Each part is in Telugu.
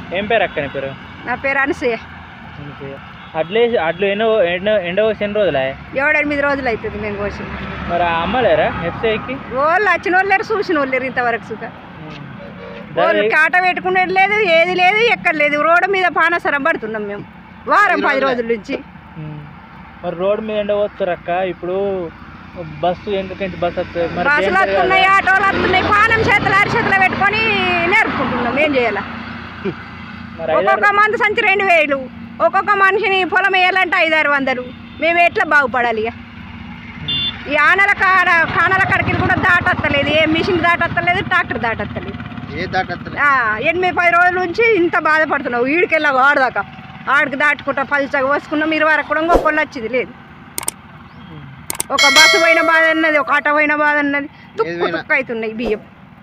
ఏం పేరు అక్క నీ పేరు నా పేరు అనసూయ అడ్లే అడ్లు ఎన్నో ఎండ ఎండ పోసి ఎన్ని రోజులా ఏడెనిమిది రోజులు అవుతుంది మేము కోసి మరి అమ్మలేరా ఎఫ్సీఐకి వాళ్ళు వచ్చిన వాళ్ళు లేరు చూసిన వాళ్ళు లేరు ఇంతవరకు సుఖ వాళ్ళు కాట పెట్టుకునేది లేదు ఏది లేదు ఎక్కడ లేదు రోడ్డు మీద పానసరం పడుతున్నాం మేము వారం పది రోజుల నుంచి మరి రోడ్ మీద ఎండ పోస్తారు అక్క ఇప్పుడు బస్సు ఎందుకంటే బస్సు వస్తుంది మరి బస్సులు danger కదా. వస్తున్నాయి ఆటోలు వస్తున్నాయి పానం చేతులు అరిచేతులు పెట్టుకొని నేర్పుకుంటున్నాం ఏం చేయాలా మరి ఐదారు ఒక్కొక్క మంది సంచి రెండు వేలు ఒక్కొక్క మనిషిని పొలం వేయాలంటే ఐదారు వందలు మేము ఎట్లా బాగుపడాలి ఇక ఈ ఆనల కాడ కానల కడికి కూడా దాటత్తలేదు ఏ మిషన్ దాటత్తలేదు ట్రాక్టర్ దాటత్తలేదు ఏ దాటత్తలే ఆ, ఎనిమిది పది రోజుల నుంచి ఇంత బాధపడుతున్నావు ఈడికెళ్ళా ఆడదాకా ఆడికి దాటుకుంటా పలుచగా పోసుకున్నాం మీరు వరకు కూడా ఇంకొకళ్ళు వచ్చేది లేదు ఒక బస్సు పోయిన బాధ అన్నది ఒక ఆటో పోయిన బాధ అన్నది తుక్కు పోయినా. తుక్కు అవుతున్నాయి బియ్యం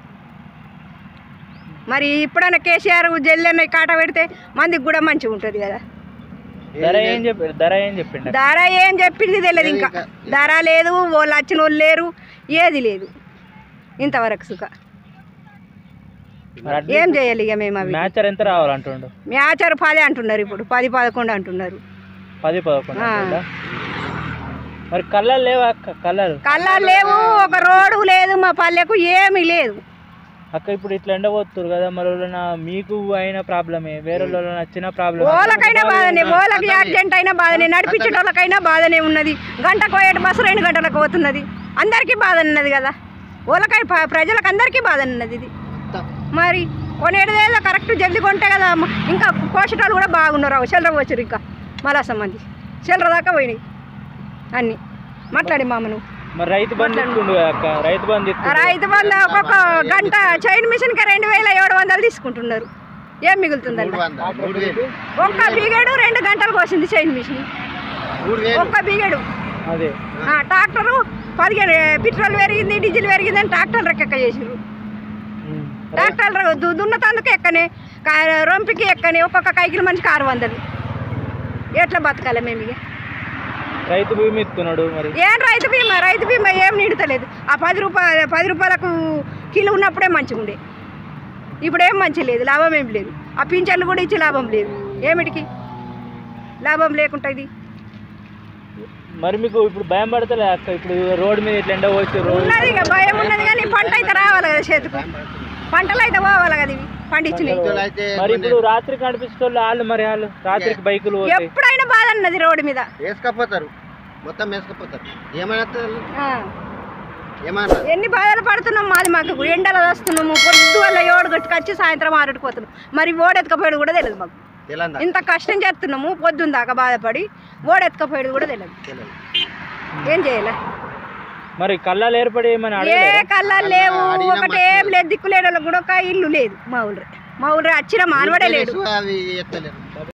మరి ఇప్పుడైనా కేసీఆర్ జల్లి కాట పెడితే మందికి కూడా మంచిగా ఉంటుంది కదా ధర ఏం చెప్పి ధర ఏం చెప్పిండ ధర ఏం చెప్పింది తెలియదు ఇంకా ధర లేదు వాళ్ళు వచ్చిన వాళ్ళు లేరు ఏది లేదు ఇంతవరకు సుఖ మరి అడ్లు ఏం చేయాలి ఇక మేము అవి మ్యాచర్ ఎంత రావాలంటుండు మ్యాచర్ పది అంటున్నారు ఇప్పుడు పది పదకొండు అంటున్నారు పది పదకొండు ఆ. అంటుండా? మరి కళ్ళలు లేవా అక్క కళ్ళలు కళ్ళ లేవు ఒక రోడ్డు లేదు మా పల్లెకు ఏమీ లేదు అక్క ఇప్పుడు ఇట్లా ఎండబోతున్నారు కదా మరి వాళ్ళ మీకు అయిన ప్రాబ్లమే వేరే వాళ్ళ వచ్చిన ప్రాబ్లమ్ ఓలకైనా బాధనే ఓలకి యాక్సిడెంట్ అయినా బాధనే నడిపించేటోళ్ళకైనా బాధనే ఉన్నది గంటకు పోయేటి బస్సు రెండు గంటలకు పోతున్నది అందరికీ బాధ ఉన్నది కదా ఓలకై ప- ప్రజలకు అందరికీ బాధ ఉన్నది ఇది మరి కొనేటిదేదో కరెక్ట్ జల్ది కొంటే కదా అమ్మ. ఇంకా కోసేటోళ్ళు కూడా బాగున్నారు చిల్లర వచ్చారు ఇంకా మళ్ళా మంది చిల్లర దాకా పోయినాయి అన్నీ మాట్లాడి మామ నువ్వు మరి రైతు బంధు ఇస్తుండు కదా అక్క రైతు బంధు ఆ ఇస్తుండు రైతు బంధు ఒక్కొక్క గంట చైన్ మిషన్కి రెండు వేల ఏడు వందలు తీసుకుంటున్నారు ఏం మిగులుతుందండి మూడు వందలు మూడు వేలు ఒక్క బిగడు రెండు గంటలు కోసింది చైన్ మిషన్ మూడు వేలు ఒక్క బిగడు అదే ఆ, ట్రాక్టరు పదిహేను పెట్రోల్ పెరిగింది డీజిల్ పెరిగింది అని ట్రాక్టర్ రెక్క చేసారు ఉమ్. ట్రాక్టర్ దు- దున్నతందుకు ఎక్కనే కా- రొంపికి ఎక్కనే ఒక్కొక్క కైకిల మనిషికి ఆరు వందలు ఎట్లా బతకాలి మేము ఇక రైతు భూమి ఇస్తున్నాడు మరి ఏం రైతు బీమా రైతు బీమా ఏం నిడతలేదు ఆ పది రూపాయలు పది రూపాయలకు కిలో ఉన్నప్పుడే మంచిగా ఉండే ఇప్పుడు ఏం మంచి లేదు లాభం ఏం లేదు ఆ పింఛన్లు కూడా ఇచ్చి లాభం లేదు ఏమిటికి లాభం లేకుంటుంది మరి మీకు ఇప్పుడు భయం పడతలే అక్క ఇప్పుడు రోడ్ మీద ఇట్లా ఎండ పోసి రోడ్ ఉన్నది ఇక భయం ఉన్నది కానీ పంట అయితే రావాలి కదా చేతికి పంటలు అయితే పోవాలి కదా ఇవి పండించినవి ఇతరులు అయితే మరి ఇప్పుడు రాత్రి కనిపిస్తే వాళ్ళు మరి వాళ్ళు రాత్రికి బైకులు పోతాయి ఎప్పుడైనా బాధ ఉన్నది రోడ్డు మీద వేసుకపోతారు మొత్తం వేసుకపోతారు ఏమైనా ఆ. ఏమన్నా ఎన్ని బాధలు పడుతున్నాం మాది మాకు ఎండలు వస్తున్నాము పొద్దు వల్ల ఏడు గట్టుకు వచ్చి సాయంత్రం ఆరుడిపోతున్నాం మరి ఓడెత్తుకపోయాడు కూడా తెలియదు మాకు తెలంగాణ ఇంత కష్టం చేస్తున్నాము పొద్దున్న దాకా బాధపడి ఓడెత్తుకపోయాడు కూడా తెలియదు తెలంగాణ ఏం చేయాలి మరి కళ్ళాలు ఏర్పడి ఏమని ఏ అడగలేరా? కళ్ళాలు లేవు ఒకటేం లేదు దిక్కులేని వాళ్ళకి కూడా ఒక ఇల్లు లేదు మా ఊళ్ళో మా ఊళ్ళో వచ్చిన మానవడే లేడు అవి ఎత్తలేరు